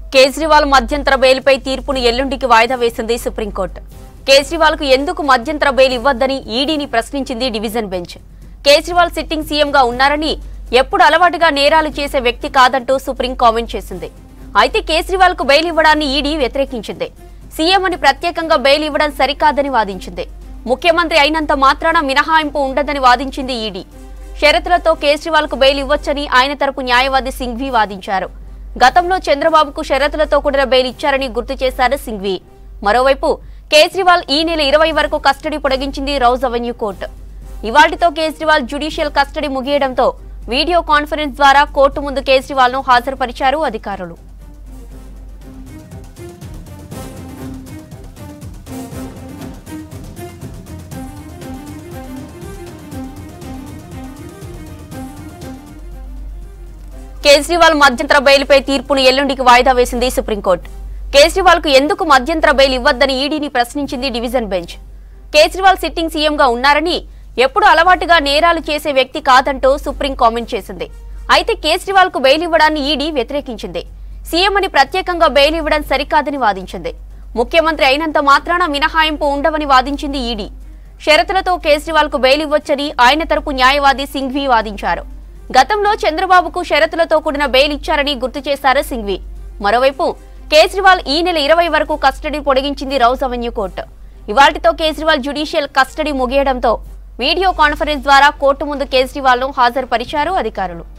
కేజ్రీవాల్ మధ్యంతర బెయిల్పై తీర్పును ఎల్లుండికి వాయిదా వేసింది సుప్రీంకోర్టు కేజ్రీవాల్ కు ఎందుకు మధ్యంతర బెయిల్ ఇవ్వద్దని ఈడీని ప్రశ్నించింది డివిజన్ బెంచ్ కేజ్రీవాల్ సిట్టింగ్ సీఎంగా ఉన్నారని ఎప్పుడు అలవాటుగా నేరాలు చేసే వ్యక్తి కాదంటూ సుప్రీం కామెంట్ చేసింది అయితే కేజ్రీవాల్ కు బెయిల్ ఇవ్వడాన్ని ఈడీ వ్యతిరేకించింది సీఎం అని ప్రత్యేకంగా బెయిల్ ఇవ్వడం సరికాదని వాదించింది ముఖ్యమంత్రి అయినంత మాత్రాన మినహాయింపు ఉండదని వాదించింది ఈడీ షరతులతో కేజ్రీవాల్ కు బెయిల్ ఇవ్వొచ్చని ఆయన తరపు న్యాయవాది సింఘ్వి వాదించారు గతంలో చంద్రబాబుకు షరతులతో కూడిన బెయిల్ ఇచ్చారని గుర్తు చేశారు సింఘ్వి మరోవైపు కేజ్రీవాల్ ఈ నెల ఇరవై వరకు కస్టడీ పొడిగించింది రౌజ్ అవెన్యూ కోర్టు ఇవాళ్టితో కేజ్రీవాల్ జ్యుడిషియల్ కస్టడీ ముగియడంతో వీడియో కాన్ఫరెన్స్ ద్వారా కోర్టు ముందు కేజ్రీవాల్ ను హాజరుపరిచారు అధికారులు కేజ్రీవాల్ మధ్యంతర బెయిల్పై తీర్పును ఎల్లుండికి వాయిదా వేసింది సుప్రీంకోర్టు కేజ్రీవాల్ కు ఎందుకు మధ్యంతర బెయిల్ ఇవ్వద్దని ఈడీని ప్రశ్నించింది డివిజన్ బెంచ్ కేజ్రీవాల్ సిట్టింగ్ సీఎంగా ఉన్నారని ఎప్పుడు అలవాటుగా నేరాలు చేసే వ్యక్తి కాదంటూ సుప్రీం కామెంట్ చేసింది అయితే కేజ్రీవాల్ కు బెయిల్ ఇవ్వడాన్ని ఈడీ వ్యతిరేకించింది సీఎం అని ప్రత్యేకంగా బెయిల్ ఇవ్వడం సరికాదని వాదించింది ముఖ్యమంత్రి అయినంత మాత్రాన మినహాయింపు ఉండవని వాదించింది ఈడీ షరతులతో కేజ్రీవాల్ కు బెయిల్ ఇవ్వొచ్చని ఆయన తరపు న్యాయవాది సింఘ్వి వాదించారు గతంలో చంద్రబాబుకు షరతులతో కూడిన బెయిల్ ఇచ్చారని గుర్తు చేశారు సింఘ్వి మరోవైపు కేజ్రీవాల్ ఈ నెల ఇరవై వరకు కస్టడీ పొడిగించింది రౌజ్ అవెన్యూ కోర్టు ఇవాటితో కేజ్రీవాల్ జ్యుడిషియల్ కస్టడీ ముగియడంతో వీడియో కాన్ఫరెన్స్ ద్వారా కోర్టు ముందు కేజ్రీవాల్ ను హాజరుపరిచారు అధికారులు